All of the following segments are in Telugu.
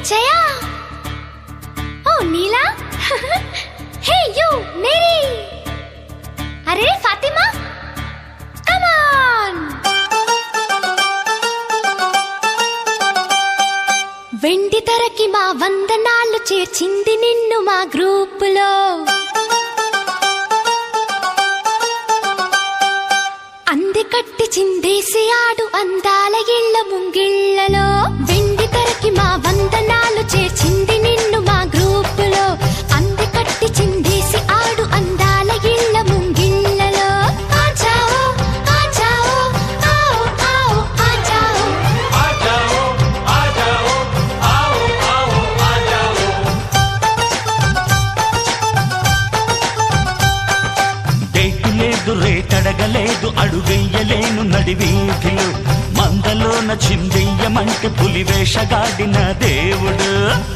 Jaya oh Neela hey you Mary అరే ఫాతిమా కమాన్ వెండి తెరకి మా వందనాలు చేర్చింది నిన్ను మా గ్రూపులో అంది కట్టి చిందేసి ఆడు అందాల ఇళ్ళ ముంగిళ్ళలో వెండి తెరకి మా వందనాలు చేర్చింది నిన్ను మా గ్రూపులో అంది కట్టి చిందేసి ఆడు అందాల ఇళ్ళ ముంగిళ్ళలో ఆజాओ ఆజాओ आओ आओ ఆజాओ డేటు లేదు రేటడగలేదు అడుగెయ్యలేను నడివీధిలో మందలోన చిందెయ్యమంటే పులి వేషగాడిన దేవుడు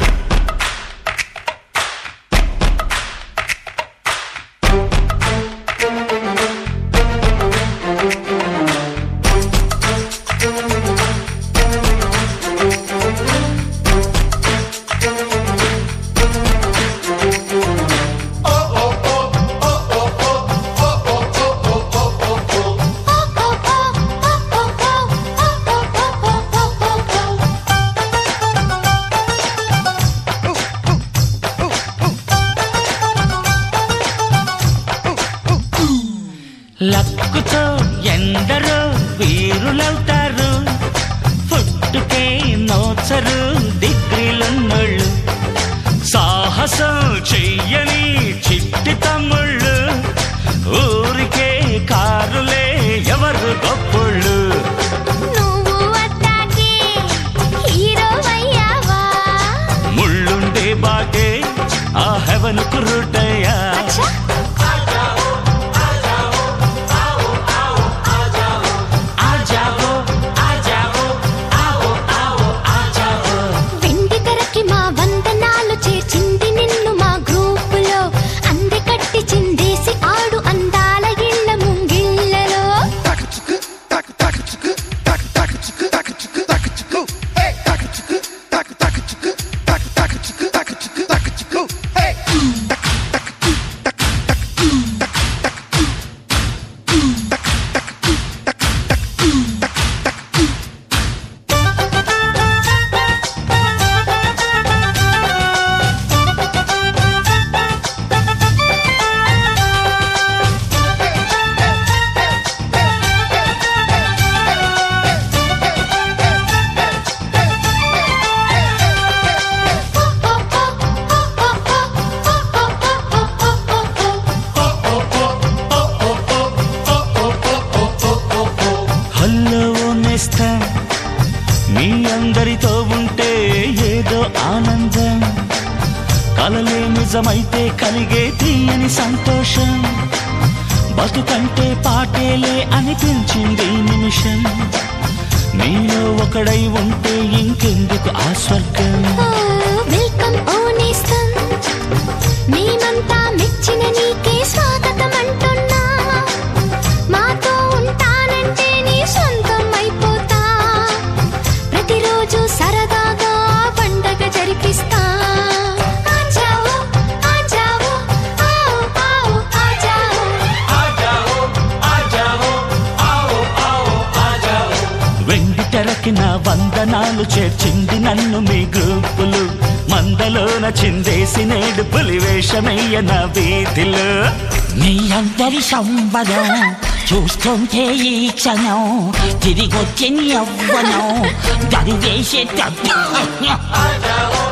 లక్కుతో ఎందరో వీరులవుతారు ఫుట్టుకే నోచరు డిగ్రీలున్నోళ్ళు సాహసం చెయ్యని చిట్టి తమ్ముళ్ళు ఊరికే కారులే ఎవరు గొప్పోళ్ళు నువ్వు అట్టాగే హీరో అయ్యావా ముళ్ళుండే బాటే ఆ హెవెన్ కురుటయ్యా అచ్చా ఆజావో ఆజావో ఆవో ఆవో ఆజావో వెండి తెరకి మా వందనాలు చేర్చింది నిన్ను మా గ్రూపులో అంది కట్టి చిందేసి ఆడు అందాల ఇళ్ళ ముంగిళ్ళలో హల్లో నేస్తా మీ అందరితో ఉంటే ఏదో ఆనందం కలలే నిజమైతే కలిగే తీయని సంతోషం బతుకంటే పాటేలే అనిపించింది ఈ నిమిషం మీలో ఒకడై ఉంటే ఇంకెందుకు ఆ స్వర్గం ఓ, వెల్కమ్ ఓ నేస్తం మేమంతా మెచ్చిన నీకే స్వాగతం అంటున్నా మాతో ఉంటానంటే నీ సొంతం అయిపోతా ప్రతిరోజు సరదాగా పండగ జరిపిస్తా ఆజావో ఆజావో ఆओ आओ ఆజావో వెండి తెరకి నా వందనాలు చేర్చింది నన్ను మీ గ్రూపులు మందలోన చిందేసి నేడు పులి వేషమయ్య నా వీధిలో మీ అందరి సంబరం చూస్తుంటే ఈ క్షణం తిరిగొచ్చిన యవ్వనం దరివేసే తప్ప